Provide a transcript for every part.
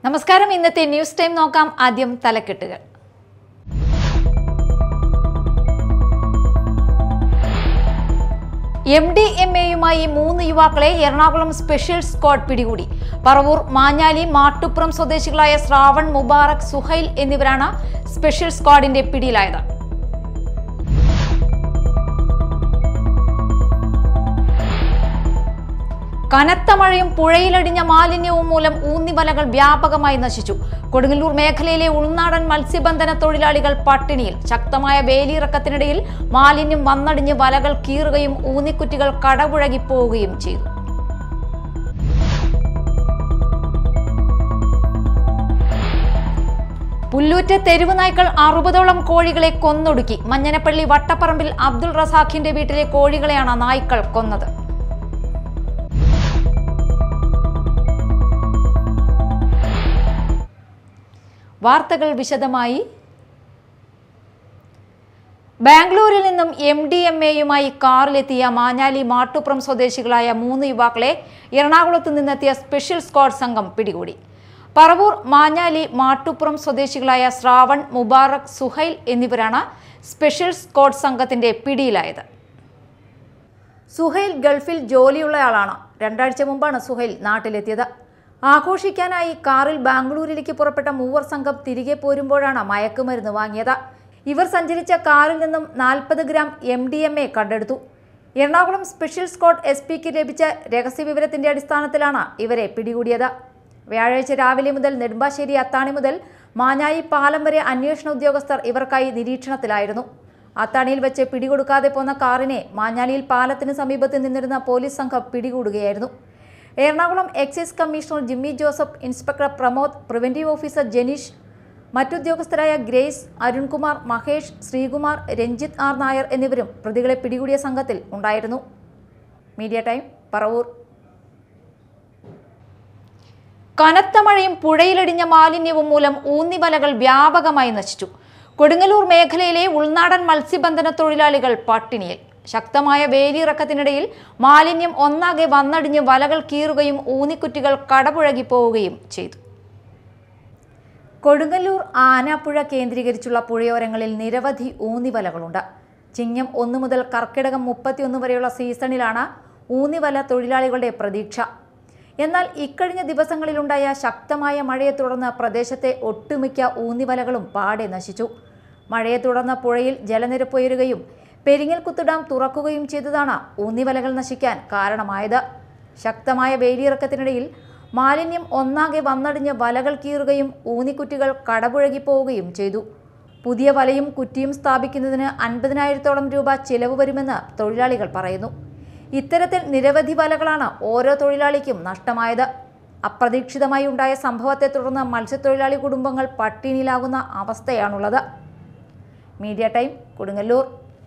നമസ്കാരം ഇന്നത്തെ news time നോക്കാം ആദ്യം തലക്കെട്ടുകൾ എം ഡി എം എയുമായി മൂന്ന് യുവാക്കളെ എറണാകുളം സ്പെഷ്യൽ സ്ക്വാഡ് പിടികൂടി പറവൂർ മാഞ്ഞാലി മാട്ടുപ്പുറം സ്വദേശികളായ ശ്രാവൺ മുബാറക് സുഹൈൽ എന്നിവരാണ് സ്പെഷ്യൽ സ്ക്വാഡിന്റെ പിടിയിലായത് കനത്ത മഴയും പുഴയിലടിഞ്ഞ മാലിന്യവും മൂലം ഊന്നിമലകൾ വ്യാപകമായി നശിച്ചു കൊടുങ്ങല്ലൂർ മേഖലയിലെ ഉൾനാടൻ മത്സ്യബന്ധന തൊഴിലാളികൾ പട്ടിണിയിൽ ശക്തമായ വേലിയിറക്കത്തിനിടയിൽ മാലിന്യം വന്നടിഞ്ഞ് വലകൾ കീറുകയും ഊന്നിക്കുറ്റികൾ കടപുഴകിപ്പോവുകയും ചെയ്തു പുല്ലൂറ്റ് തെരുവ് നായ്ക്കൾ അറുപതോളം കോഴികളെ കൊന്നൊടുക്കി മഞ്ഞനപ്പള്ളി വട്ടപ്പറമ്പിൽ അബ്ദുൾ റസാഖിന്റെ വീട്ടിലെ കോഴികളെയാണ് നായ്ക്കൾ കൊന്നത് വാർത്തകൾ വിശദമായി ബാംഗ്ലൂരിൽ നിന്നും എം ഡി എം എയുമായി കാറിലെത്തിയ മാഞ്ഞാലി മാട്ടുപ്രം സ്വദേശികളായ മൂന്ന് യുവാക്കളെ എറണാകുളത്ത് നിന്നെത്തിയ സ്പെഷ്യൽ സ്ക്വാഡ് സംഘം പിടികൂടി പറവൂർ മാഞ്ഞാലി മാട്ടുപ്രം സ്വദേശികളായ ശ്രാവൺ മുബാറക് സുഹൈൽ എന്നിവരാണ് സ്പെഷ്യൽ സ്ക്വാഡ് സംഘത്തിന്റെ പിടിയിലായത് സുഹൈൽ ഗൾഫിൽ ജോലിയുള്ളയാളാണ് രണ്ടാഴ്ച മുമ്പാണ് സുഹൈൽ നാട്ടിലെത്തിയത് ആഘോഷിക്കാനായി കാറിൽ ബാംഗ്ലൂരിലേക്ക് പുറപ്പെട്ട മൂവർ സംഘം തിരികെ പോരുമ്പോഴാണ് മയക്കുമരുന്ന് വാങ്ങിയത് ഇവർ സഞ്ചരിച്ച കാറിൽ നിന്നും നാൽപ്പത് gram M D M A കണ്ടെടുത്തു എറണാകുളം സ്പെഷ്യൽ സ്ക്വാഡ് എസ് പിക്ക് ലഭിച്ച രഹസ്യവിവരത്തിന്റെ അടിസ്ഥാനത്തിലാണ് ഇവരെ പിടികൂടിയത് വ്യാഴാഴ്ച രാവിലെ മുതൽ നെടുമ്പാശ്ശേരി അത്താണി മുതൽ മാഞ്ഞായി പാലം വരെ അന്വേഷണ ഉദ്യോഗസ്ഥർ ഇവർക്കായി നിരീക്ഷണത്തിലായിരുന്നു അത്താണിയിൽ വെച്ച് പിടികൊടുക്കാതെ പോന്ന കാറിനെ മാഞ്ഞാലിയിൽ പാലത്തിന് സമീപത്ത് നിന്നിരുന്ന പോലീസ് സംഘം പിടികൂടുകയായിരുന്നു Ernakulam excise commissioner Jimmy Joseph inspector Pramod preventive officer Janeesh മറ്റുദ്യോഗസ്ഥരായ ഗ്രേസ് അരുൺകുമാർ മഹേഷ് ശ്രീകുമാർ രഞ്ജിത്ത് ആർ നായർ എന്നിവരും പ്രതികളെ പിടികൂടിയ സംഘത്തിൽ ഉണ്ടായിരുന്നു മീഡിയ ടൈം പറവൂർ കനത്ത മഴയും പുഴയിലടിഞ്ഞ മാലിന്യവും മൂലം ഊന്നിമലകൾ വ്യാപകമായി നശിച്ചു കൊടുങ്ങല്ലൂർ മേഖലയിലെ ഉൾനാടൻ മത്സ്യബന്ധന തൊഴിലാളികൾ പട്ടിണിയിൽ ശക്തമായ വേലിയിറക്കത്തിനിടയിൽ മാലിന്യം ഒന്നാകെ വന്നടിഞ്ഞ് വലകൾ കീറുകയും ഊന്നിക്കുറ്റികൾ കടപുഴകി പോവുകയും ചെയ്തു കൊടുങ്ങല്ലൂർ ആനാപ്പുഴ കേന്ദ്രീകരിച്ചുള്ള പുഴയോരങ്ങളിൽ നിരവധി ഊന്നിവലകളുണ്ട് ചിങ്ങം ഒന്ന് മുതൽ കർക്കിടകം മുപ്പത്തിയൊന്ന് വരെയുള്ള സീസണിലാണ് ഊന്നിവല തൊഴിലാളികളുടെ പ്രതീക്ഷ എന്നാൽ ഇക്കഴിഞ്ഞ ദിവസങ്ങളിലുണ്ടായ ശക്തമായ മഴയെ തുടർന്ന് പ്രദേശത്തെ ഒട്ടുമിക്ക ഊന്നിവലകളും പാടെ നശിച്ചു മഴയെ തുടർന്ന് പുഴയിൽ ജലനിരപ്പ് ഉയരുകയും പെരിങ്ങൽകുത്ത് ഡാം തുറക്കുകയും ചെയ്തതാണ് ഊന്നിവലകൾ നശിക്കാൻ കാരണമായത് ശക്തമായ വേലിയിറക്കത്തിനിടയിൽ മാലിന്യം ഒന്നാകെ വന്നടിഞ്ഞ് വലകൾ കീറുകയും ഊന്നിക്കുറ്റികൾ കടപുഴകി പോവുകയും ചെയ്തു പുതിയ വലയും കുറ്റിയും സ്ഥാപിക്കുന്നതിന് അൻപതിനായിരത്തോളം രൂപ ചിലവ് വരുമെന്ന് തൊഴിലാളികൾ പറയുന്നു ഇത്തരത്തിൽ നിരവധി വലകളാണ് ഓരോ തൊഴിലാളിക്കും നഷ്ടമായത് അപ്രതീക്ഷിതമായി ഉണ്ടായ സംഭവത്തെ തുടർന്ന് മത്സ്യത്തൊഴിലാളി കുടുംബങ്ങൾ പട്ടിണിയിലാകുന്ന അവസ്ഥയാണുള്ളത് മീഡിയ ടൈം കൊടുങ്ങല്ലൂർ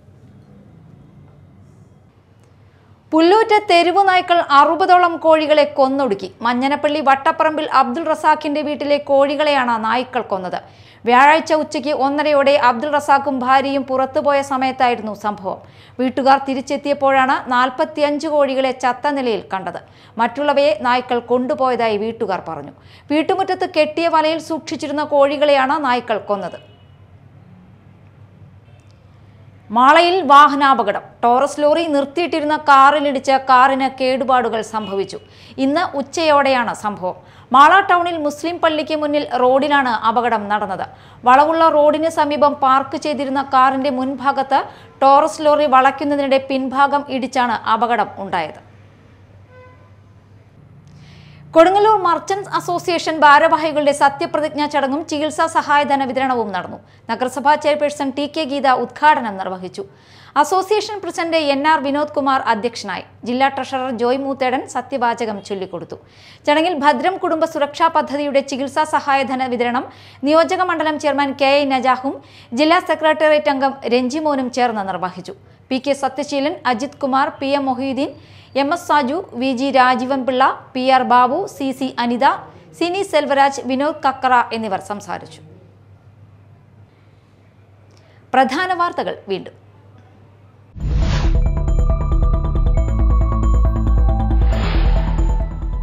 പുല്ലൂറ്റ് തെരുവു നായ്ക്കൾ അറുപതോളം കോഴികളെ കൊന്നൊടുക്കി മഞ്ഞനപ്പള്ളി വട്ടപ്പറമ്പിൽ അബ്ദുൾ റസാഖിന്റെ വീട്ടിലെ കോഴികളെയാണ് നായ്ക്കൾ കൊന്നത് വ്യാഴാഴ്ച ഉച്ചയ്ക്ക് ഒന്നരയോടെ അബ്ദുൾ റസാഖും ഭാര്യയും പുറത്തുപോയ സമയത്തായിരുന്നു സംഭവം വീട്ടുകാർ തിരിച്ചെത്തിയപ്പോഴാണ് നാൽപ്പത്തിയഞ്ച് കോഴികളെ ചത്ത നിലയിൽ കണ്ടത് മറ്റുള്ളവയെ നായ്ക്കൾ കൊണ്ടുപോയതായി വീട്ടുകാർ പറഞ്ഞു വീട്ടുമുറ്റത്ത് കെട്ടിയ വലയിൽ സൂക്ഷിച്ചിരുന്ന കോഴികളെയാണ് നായ്ക്കൾ കൊന്നത് മാളയിൽ വാഹനാപകടം ടോറസ് ലോറി നിർത്തിയിട്ടിരുന്ന കാറിലിടിച്ച് കാറിന് കേടുപാടുകൾ സംഭവിച്ചു ഇന്ന് ഉച്ചയോടെയാണ് സംഭവം മാള ടൗണിൽ മുസ്ലിം പള്ളിക്ക് മുന്നിൽ റോഡിലാണ് അപകടം നടന്നത് വളവുള്ള റോഡിന് സമീപം പാർക്ക് ചെയ്തിരുന്ന കാറിന്റെ മുൻഭാഗത്ത് ടോറസ് ലോറി വളയ്ക്കുന്നതിനിടെ പിൻഭാഗം ഇടിച്ചാണ് അപകടം ഉണ്ടായത് കൊടുങ്ങല്ലൂർ മർച്ചന്റ്സ് അസോസിയേഷൻ ഭാരവാഹികളുടെ സത്യപ്രതിജ്ഞാ ചടങ്ങും ചികിത്സാ സഹായധന വിതരണവും നടന്നു നഗരസഭാ ചെയർപേഴ്സൺ ടി കെ ഗീത ഉദ്ഘാടനം നിർവഹിച്ചു association president N R Vinod Kumar അധ്യക്ഷനായി ജില്ലാ ട്രഷറർ ജോയ് മൂത്തേടൻ സത്യവാചകം ചൊല്ലിക്കൊടുത്തു ചടങ്ങിൽ ഭദ്രം കുടുംബ സുരക്ഷാ പദ്ധതിയുടെ ചികിത്സാ സഹായധന വിതരണം നിയോജക മണ്ഡലം ചെയർമാൻ കെ ഐ നജാഹും ജില്ലാ സെക്രട്ടേറിയറ്റ് അംഗം രഞ്ജിമോനും ചേർന്ന് നിർവഹിച്ചു P K Sathyaseelan Ajith Kumar P M Moheeddeen M S Saju V G Rajeevanpillai P R Babu C C Anitha Sini Selvaraj Vinod Kakkara എന്നിവർ സംസാരിച്ചു പ്രധാന വാർത്തകൾ വീണ്ടും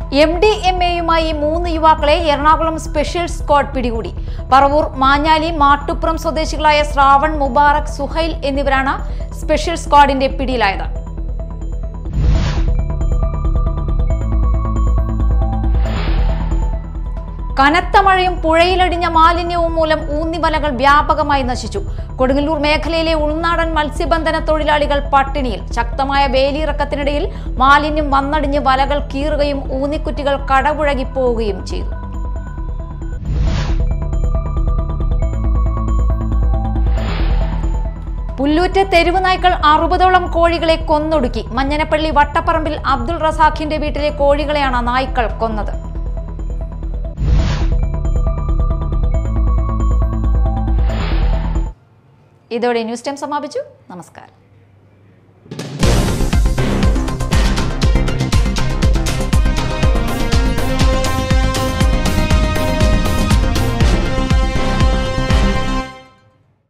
എം ഡി എം എയുമായി മൂന്ന് യുവാക്കളെ എറണാകുളം സ്പെഷ്യൽ സ്ക്വാഡ് പിടികൂടി പറവൂർ മാഞ്ഞാലി മാട്ടുപ്രം സ്വദേശികളായ ശ്രാവൺ മുബാറക് സുഹൈൽ എന്നിവരാണ് സ്പെഷ്യൽ സ്ക്വാഡിന്റെ പിടിയിലായത് കനത്ത മഴയും പുഴയിലടിഞ്ഞ മാലിന്യവും മൂലം ഊന്നിവലകൾ വ്യാപകമായി നശിച്ചു കൊടുങ്ങല്ലൂർ മേഖലയിലെ ഉൾനാടൻ മത്സ്യബന്ധന തൊഴിലാളികൾ പട്ടിണിയിൽ ശക്തമായ വേലിയിറക്കത്തിനിടയിൽ മാലിന്യം വന്നടിഞ്ഞ് വലകൾ കീറുകയും ഊന്നിക്കുറ്റികൾ കടപുഴകി പോവുകയും ചെയ്തു പുല്ലൂറ്റ് തെരുവ് നായ്ക്കൾ അറുപതോളം കോഴികളെ കൊന്നൊടുക്കി മഞ്ഞനപ്പള്ളി വട്ടപ്പറമ്പിൽ അബ്ദുൾ റസാഖിന്റെ വീട്ടിലെ കോഴികളെയാണ് നായ്ക്കൾ കൊന്നത് ഇതോടെ ന്യൂസ് ടൈം സമാപിച്ചു നമസ്കാരം